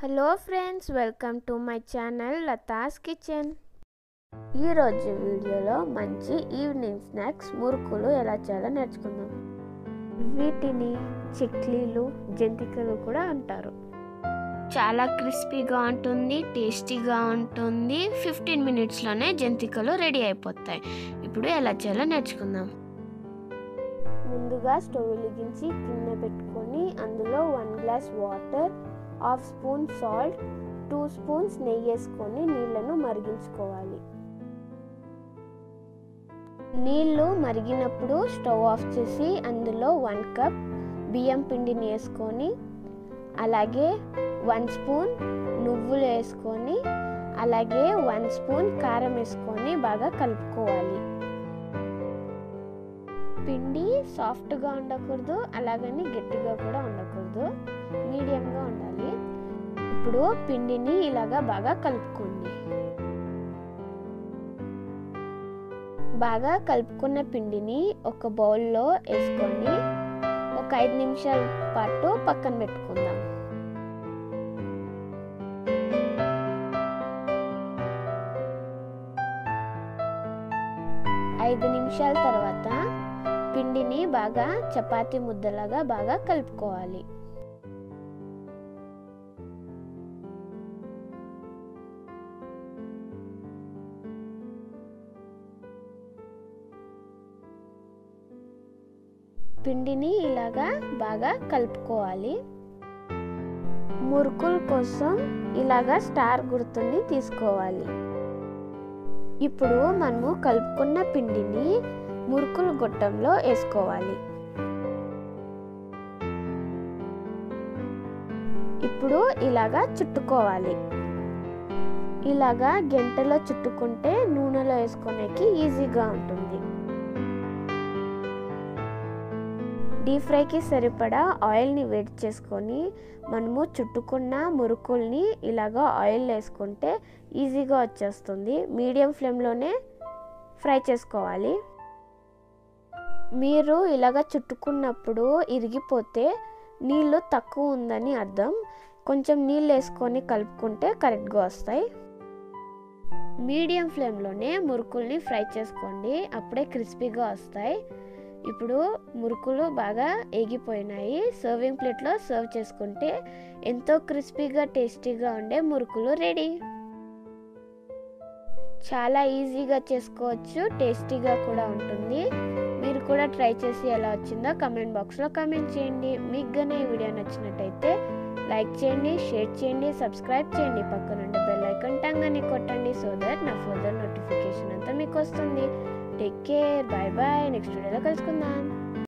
hello friends welcome to my channel Latha's kitchen ఈరోజు వీడియోలో మంచి ఈవినింగ్ స్నాక్స్ మురుకులు ఎలా చేయాలో నేర్చుకుందాం వీటిని చిక్లీలు జంతికలు కూడా అంటారు చాలా క్రిస్పీగా ఉంటుంది టేస్టీగా ఉంటుంది ఫిఫ్టీన్ మినిట్స్లోనే జంతికలు రెడీ అయిపోతాయి ఇప్పుడు ఎలా చేయాలో నేర్చుకుందాం ముందుగా స్టవ్ వెలిగించి గిన్నె పెట్టుకొని అందులో one glass water half spoon salt two spoons నెయ్యి వేసుకొని నీళ్లను మరిగించుకోవాలి నీళ్లు మరిగినప్పుడు స్టవ్ ఆఫ్ చేసి అందులో వన్ కప్ బియ్యం పిండిని వేసుకొని అలాగే వన్ స్పూన్ నువ్వులు వేసుకొని అలాగే వన్ స్పూన్ కారం వేసుకొని బాగా కలుపుకోవాలి పిండి సాఫ్ట్గా ఉండకూడదు అలాగని గట్టిగా కూడా ఉండకూడదు మీడియంగా ఉండాలి ఇప్పుడు పిండిని ఇలాగా బాగా కలుపుకోండి బాగా కలుపుకున్న పిండిని ఒక బౌల్లో వేసుకొని ఒక ఐదు నిమిషాల పాటు పక్కన పెట్టుకుందాం ఐదు నిమిషాల తర్వాత పిండిని బాగా చపాతీ ముద్దలాగా బాగా కలుపుకోవాలి పిండిని ఇలాగా బాగా కలుపుకోవాలి మురుకుల కోసం ఇలాగా స్టార్ గుర్తుని తీసుకోవాలి ఇప్పుడు మనము కలుపుకున్న పిండిని మురుకుల గొట్టంలో వేసుకోవాలి ఇప్పుడు ఇలాగా చుట్టుకోవాలి ఇలాగా గంటలో చుట్టుకుంటే నూనెలో వేసుకోనేకి ఈజీగా ఉంటుంది డీప్ ఫ్రైకి సరిపడా ఆయిల్ని వేడి చేసుకొని మనము చుట్టుకున్న మురుకుల్ని ఇలాగా ఆయిల్ వేసుకుంటే ఈజీగా వచ్చేస్తుంది మీడియం ఫ్లేమ్లోనే ఫ్రై చేసుకోవాలి మీరు ఇలాగ చుట్టుకున్నప్పుడు ఇరిగిపోతే నీళ్ళు తక్కువ ఉందని అర్థం కొంచెం నీళ్ళు వేసుకొని కలుపుకుంటే కరెక్ట్గా వస్తాయి మీడియం ఫ్లేమ్లోనే మురుకుల్ని ఫ్రై చేసుకోండి అప్పుడే క్రిస్పీగా వస్తాయి ఇప్పుడు మురుకులు బాగా ఏగిపోయినాయి సర్వింగ్ ప్లేట్లో సర్వ్ చేసుకుంటే ఎంతో క్రిస్పీగా టేస్టీగా ఉండే మురుకులు రెడీ చాలా ఈజీగా చేసుకోవచ్చు టేస్టీగా కూడా ఉంటుంది మీరు కూడా ట్రై చేసి ఎలా వచ్చిందో కమెంట్ బాక్స్లో కమెంట్ చేయండి మీకు కానీ ఈ వీడియో నచ్చినట్టయితే లైక్ చేయండి షేర్ చేయండి సబ్స్క్రైబ్ చేయండి పక్కనుండే బెల్ ఐకాన్ టంగానే కొట్టండి సో దట్ నా ఫర్దర్ నోటిఫికేషన్ అంతా మీకు వస్తుంది take care bye bye next వీడియోలో కలుసుకుందాం